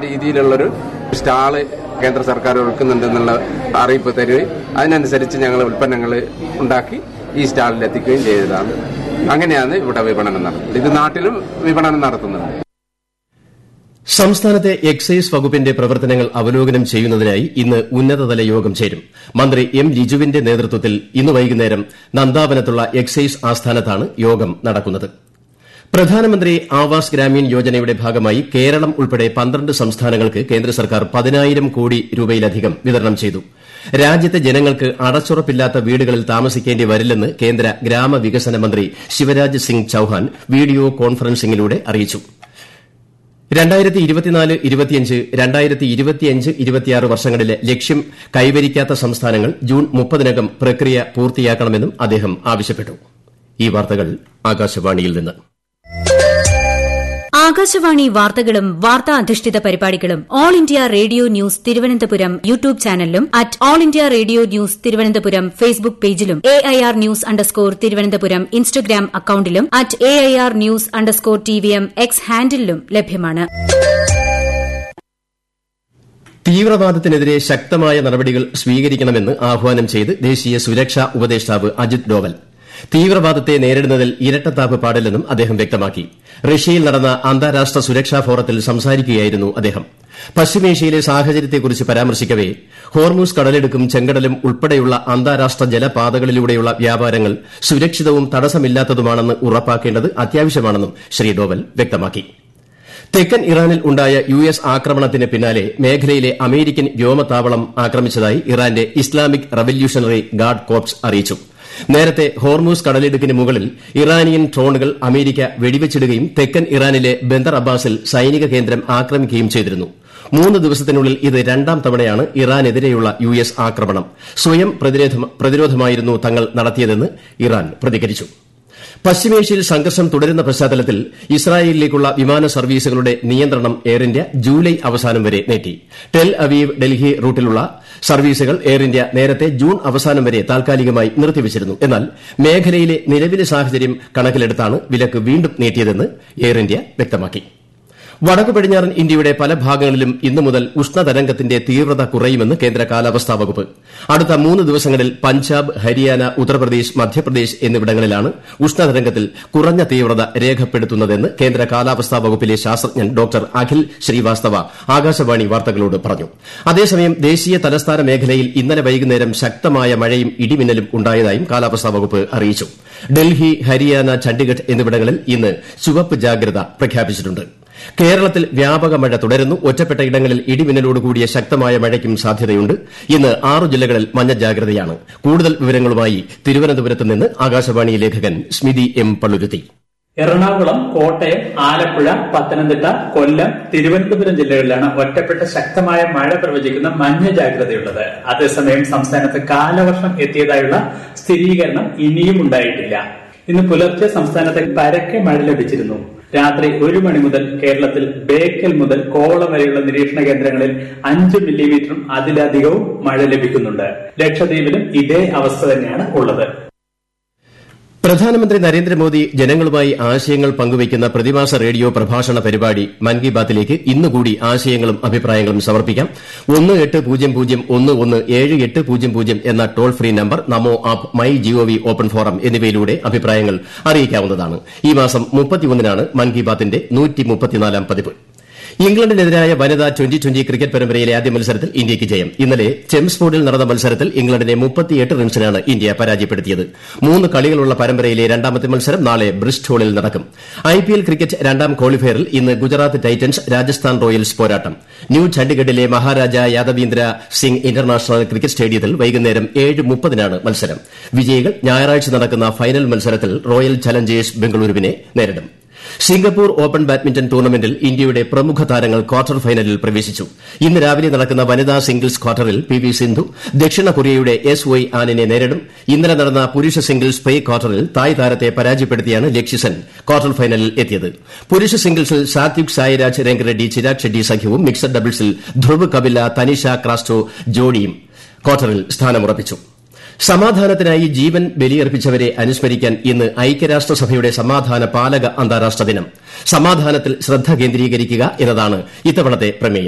രീതിയിലുള്ളൊരു സ്റ്റാള് കേന്ദ്ര സർക്കാർ ഒരുക്കുന്നുണ്ടെന്നുള്ള അറിയിപ്പ് തരികയും അതിനനുസരിച്ച് ഞങ്ങൾ ഉൽപ്പന്നങ്ങൾ ഉണ്ടാക്കി ഈ സ്റ്റാളിൽ എത്തിക്കുകയും ചെയ്തതാണ് അങ്ങനെയാണ് ഇവിടെ വിപണനം നടത്തുന്നത് ഇത് നാട്ടിലും വിപണനം നടത്തുന്നുണ്ട് സംസ്ഥാനത്തെ എക്സൈസ് വകുപ്പിന്റെ പ്രവർത്തനങ്ങൾ അവലോകനം ചെയ്യുന്നതിനായി ഇന്ന് ഉന്നതതല യോഗം ചേരും മന്ത്രി എം ലിജുവിന്റെ നേതൃത്വത്തിൽ ഇന്ന് വൈകുന്നേരം നന്ദാവനത്തുള്ള എക്സൈസ് ആസ്ഥാനത്താണ് യോഗം നടക്കുന്നത് പ്രധാനമന്ത്രി ആവാസ് ഗ്രാമീൺ യോജനയുടെ ഭാഗമായി കേരളം ഉൾപ്പെടെ പന്ത്രണ്ട് സംസ്ഥാനങ്ങൾക്ക് കേന്ദ്ര സർക്കാർ പതിനായിരം കോടി രൂപയിലധികം വിതരണം ചെയ്തു രാജ്യത്തെ ജനങ്ങൾക്ക് അടച്ചുറപ്പില്ലാത്ത വീടുകളിൽ താമസിക്കേണ്ടി വരില്ലെന്ന് കേന്ദ്ര ഗ്രാമവികസന മന്ത്രി ശിവരാജ് സിംഗ് ചൌഹാൻ വീഡിയോ കോൺഫറൻസിംഗിലൂടെ അറിയിച്ചു വർഷങ്ങളിലെ ലക്ഷ്യം കൈവരിക്കാത്ത സംസ്ഥാനങ്ങൾ ജൂൺ മുപ്പതിനകം പ്രക്രിയ പൂർത്തിയാക്കണമെന്നും അദ്ദേഹം ആവശ്യപ്പെട്ടു ഈ വാർത്തകൾ ആകാശവാണിയിൽ നിന്ന് ആകാശവാണി വാർത്തകളും വാർത്താ അധിഷ്ഠിത പരിപാടികളും All India Radio news Thiruvananthapuram YouTube ചാനലിലും at All India Radio news Thiruvananthapuram Facebook പേജിലും A I R news underscore Thiruvananthapuram Instagram അക്കൌണ്ടിലും at A I R news underscore T V M X ഹാൻഡിലും ലഭ്യമാണ് തീവ്രവാദത്തിനെതിരെ ശക്തമായ നടപടികൾ സ്വീകരിക്കണമെന്ന് ആഹ്വാനം ചെയ്ത് ദേശീയ സുരക്ഷാ ഉപദേഷ്ടാവ് അജിത് ഡോവൽ തീവ്രവാദത്തെ നേരിടുന്നതിൽ ഇരട്ടത്താപ്പ് പാടില്ലെന്നും അദ്ദേഹം വ്യക്തമാക്കി റഷ്യയിൽ നടന്ന അന്താരാഷ്ട്ര സുരക്ഷാ ഫോറത്തിൽ സംസാരിക്കുകയായിരുന്നു അദ്ദേഹം പശ്ചിമേഷ്യയിലെ സാഹചര്യത്തെക്കുറിച്ച് പരാമർശിക്കവെ ഹോർമൂസ് കടലിടുക്കും ചെങ്കടലും ഉൾപ്പെടെയുള്ള അന്താരാഷ്ട്ര ജലപാതകളിലൂടെയുള്ള വ്യാപാരങ്ങൾ സുരക്ഷിതവും തടസ്സമില്ലാത്തതുമാണെന്ന് ഉറപ്പാക്കേണ്ടത് അത്യാവശ്യമാണെന്നും ശ്രീ ഡോവൽ വ്യക്തമാക്കി തെക്കൻ ഇറാനിൽ ഉണ്ടായ യു എസ് ആക്രമണത്തിന് പിന്നാലെ മേഖലയിലെ അമേരിക്കൻ വ്യോമതാവളം ആക്രമിച്ചതായി ഇറാന്റെ ഇസ്ലാമിക് റവല്യൂഷണറി ഗാർഡ് കോർപ്സ് അറിയിച്ചു നേരത്തെ ഹോർമൂസ് കടലിടുക്കിന് മുകളിൽ ഇറാനിയൻ ഡ്രോണുകൾ അമേരിക്ക വെടിവച്ചിടുകയും തെക്കൻ ഇറാനിലെ ബന്ദർ അബ്ബാസിൽ സൈനിക കേന്ദ്രം ആക്രമിക്കുകയും ചെയ്തിരുന്നു മൂന്ന് ദിവസത്തിനുള്ളിൽ ഇത് രണ്ടാം തവണയാണ് ഇറാനെതിരെയുള്ള യു എസ് ആക്രമണം സ്വയം പ്രതിരോധമായിരുന്നു തങ്ങൾ നടത്തിയതെന്ന് ഇറാൻ പ്രതികരിച്ചു പശ്ചിമേഷ്യയിൽ സംഘർഷം തുടരുന്ന പശ്ചാത്തലത്തിൽ ഇസ്രായേലിലേക്കുള്ള വിമാന സർവീസുകളുടെ നിയന്ത്രണം എയർ ഇന്ത്യ ജൂലൈ അവസാനം വരെ നീട്ടി ടെൽ അവീവ് ഡൽഹി റൂട്ടിലുള്ള സർവീസുകൾ എയർ ഇന്ത്യ നേരത്തെ ജൂൺ അവസാനം വരെ താൽക്കാലികമായി നിർത്തിവച്ചിരുന്നു എന്നാൽ മേഖലയിലെ നിലവിലെ സാഹചര്യം കണക്കിലെടുത്താണ് വിലക്ക് വീണ്ടും നീട്ടിയതെന്ന് എയർ ഇന്ത്യ വ്യക്തമാക്കി വടക്കു പടിഞ്ഞാറൻ ഇന്ത്യയുടെ പല ഭാഗങ്ങളിലും ഇന്നു മുതൽ ഉഷ്ണതരംഗത്തിന്റെ തീവ്രത കുറയുമെന്ന് കേന്ദ്ര കാലാവസ്ഥാ വകുപ്പ് അടുത്ത മൂന്ന് ദിവസങ്ങളിൽ പഞ്ചാബ് ഹരിയാന ഉത്തർപ്രദേശ് മധ്യപ്രദേശ് എന്നിവിടങ്ങളിലാണ് ഉഷ്ണതരംഗത്തിൽ കുറഞ്ഞ തീവ്രത രേഖപ്പെടുത്തുന്നതെന്ന് കേന്ദ്ര കാലാവസ്ഥാ വകുപ്പിലെ ശാസ്ത്രജ്ഞൻ ഡോക്ടർ അഖിൽ ശ്രീവാസ്തവ ആകാശവാണി വാർത്തകളോട് പറഞ്ഞു അതേസമയം ദേശീയ തലസ്ഥാന മേഖലയിൽ ഇന്നലെ വൈകുന്നേരം ശക്തമായ മഴയും ഇടിമിന്നലും ഉണ്ടായതായും കാലാവസ്ഥാ വകുപ്പ് അറിയിച്ചു ഡൽഹി ഹരിയാന ചണ്ഡിഗഡ് എന്നിവിടങ്ങളിൽ ഇന്ന് ചുവപ്പ് ജാഗ്രത പ്രഖ്യാപിച്ചിട്ടുണ്ട് കേരളത്തിൽ വ്യാപക മഴ തുടരുന്നു ഒറ്റപ്പെട്ട ഇടങ്ങളിൽ ഇടിമിന്നലോട് കൂടിയ ശക്തമായ മഴയ്ക്കും സാധ്യതയുണ്ട് ഇന്ന് ആറു ജില്ലകളിൽ മഞ്ഞ ജാഗ്രതയാണ് കൂടുതൽ വിവരങ്ങളുമായി തിരുവനന്തപുരത്ത് നിന്ന് ആകാശവാണി ലേഖകൻ സ്മിതി എം പള്ളുരുത്തി എറണാകുളം കോട്ടയം ആലപ്പുഴ പത്തനംതിട്ട കൊല്ലം തിരുവനന്തപുരം ജില്ലകളിലാണ് ഒറ്റപ്പെട്ട ശക്തമായ മഴ പ്രവചിക്കുന്ന മഞ്ഞ ജാഗ്രതയുള്ളത് അതേസമയം സംസ്ഥാനത്ത് കാലവർഷം എത്തിയതായുള്ള സ്ഥിരീകരണം ഇനിയും ഉണ്ടായിട്ടില്ല ഇന്ന് പുലർച്ചെ സംസ്ഥാനത്ത് പരക്കെ മഴ ലഭിച്ചിരുന്നു രാത്രി ഒരു മണി മുതൽ കേരളത്തിൽ ബേക്കൽ മുതൽ കോവളം വരെയുള്ള നിരീക്ഷണ കേന്ദ്രങ്ങളിൽ അഞ്ച് മില്ലിമീറ്ററും അതിലധികവും മഴ ലഭിക്കുന്നുണ്ട് ലക്ഷദ്വീപിലും ഇതേ അവസ്ഥ തന്നെയാണ് ഉള്ളത് പ്രധാനമന്ത്രി നരേന്ദ്രമോദി ജനങ്ങളുമായി ആശയങ്ങൾ പങ്കുവയ്ക്കുന്ന പ്രതിമാസ റേഡിയോ പ്രഭാഷണ പരിപാടി മൻ കി ബാത്തിലേക്ക് ഇന്നുകൂടി ആശയങ്ങളും അഭിപ്രായങ്ങളും സമർപ്പിക്കാം ഒന്ന് എട്ട് പൂജ്യം പൂജ്യം ഒന്ന് ഒന്ന് ഏഴ് എട്ട് പൂജ്യം പൂജ്യം എന്ന toll free number NaMo app my gov open forum എന്നിവയിലൂടെ അഭിപ്രായങ്ങൾ അറിയിക്കാവുന്നതാണ് ഈ മാസം മുപ്പത്തിയൊന്നിനാണ് മൻ കി ബാത്തിന്റെ പതിപ്പ് ഇംഗ്ലണ്ടിനെതിരായ വനിതാ ട്വന്റി ട്വന്റി ക്രിക്കറ്റ് പരമ്പരയിലെ ആദ്യ മത്സരത്തിൽ ഇന്ത്യയ്ക്ക് ജയം ഇന്നലെ ചെംസ്ഫോർഡിൽ നടന്ന മത്സരത്തിൽ ഇംഗ്ലണ്ടിനെ മുപ്പത്തിയെട്ട് റൺസിനാണ് ഇന്ത്യ പരാജയപ്പെടുത്തിയത് മൂന്ന് കളികളുള്ള പരമ്പരയിലെ രണ്ടാമത്തെ മത്സരം നാളെ ബ്രിസ്റ്റോളിൽ നടക്കും ഐപിഎൽ ക്രിക്കറ്റ് രണ്ടാം ക്വാളിഫയറിൽ ഇന്ന് ഗുജറാത്ത് ടൈറ്റൻസ് രാജസ്ഥാൻ റോയൽസ് പോരാട്ടം ന്യൂ ചണ്ഡിഗഡിലെ മഹാരാജ യാദവീന്ദ്ര സിംഗ് ഇന്റർനാഷണൽ ക്രിക്കറ്റ് സ്റ്റേഡിയത്തിൽ വൈകുന്നേരം ഏഴ് മുപ്പതിനാണ് മത്സരം വിജയികൾ ഞായറാഴ്ച നടക്കുന്ന ഫൈനൽ മത്സരത്തിൽ റോയൽ ചലഞ്ചേഴ്സ് ബംഗളൂരുവിനെ നേരിടും സിംഗപ്പൂർ ഓപ്പൺ ബാഡ്മിന്റൺ ടൂർണമെന്റിൽ ഇന്ത്യയുടെ പ്രമുഖ താരങ്ങൾ ക്വാർട്ടർ ഫൈനലിൽ പ്രവേശിച്ചു ഇന്ന് രാവിലെ നടക്കുന്ന വനിതാ സിംഗിൾസ് ക്വാർട്ടറിൽ പി വി സിന്ധു ദക്ഷിണ കൊറിയയുടെ എസ് വൈ ആനിനെ നേരിടും ഇന്നലെ നടന്ന പുരുഷ സിംഗിൾസ് പ്രീ ക്വാർട്ടറിൽ തായ് താരത്തെ പരാജയപ്പെടുത്തിയാണ് ലക്ഷ്യസെൻ ക്വാർട്ടർ ഫൈനലിൽ എത്തിയത് പുരുഷ സിംഗിൾസിൽ സാത്വിക് സായിരാജ് രംഗറെഡ്ഡി ചിരാഗ് ഷെഡ്ഡി സഖ്യവും മിക്സഡ് ഡബിൾസിൽ ധ്രുവ് കപില തനിഷ ക്രാസ്റ്റോ ജോഡിയും ക്വാർട്ടറിൽ സ്ഥാനമുറപ്പിച്ചു സമാധാനത്തിനായി ജീവൻ ബലിയർപ്പിച്ചവരെ അനുസ്മരിക്കാൻ ഇന്ന് ഐക്യരാഷ്ട്രസഭയുടെ സമാധാന പാലക അന്താരാഷ്ട്ര ദിനം സമാധാനത്തിൽ ശ്രദ്ധ കേന്ദ്രീകരിക്കുക എന്നതാണ് ഇത്തവണത്തെ പ്രമേയം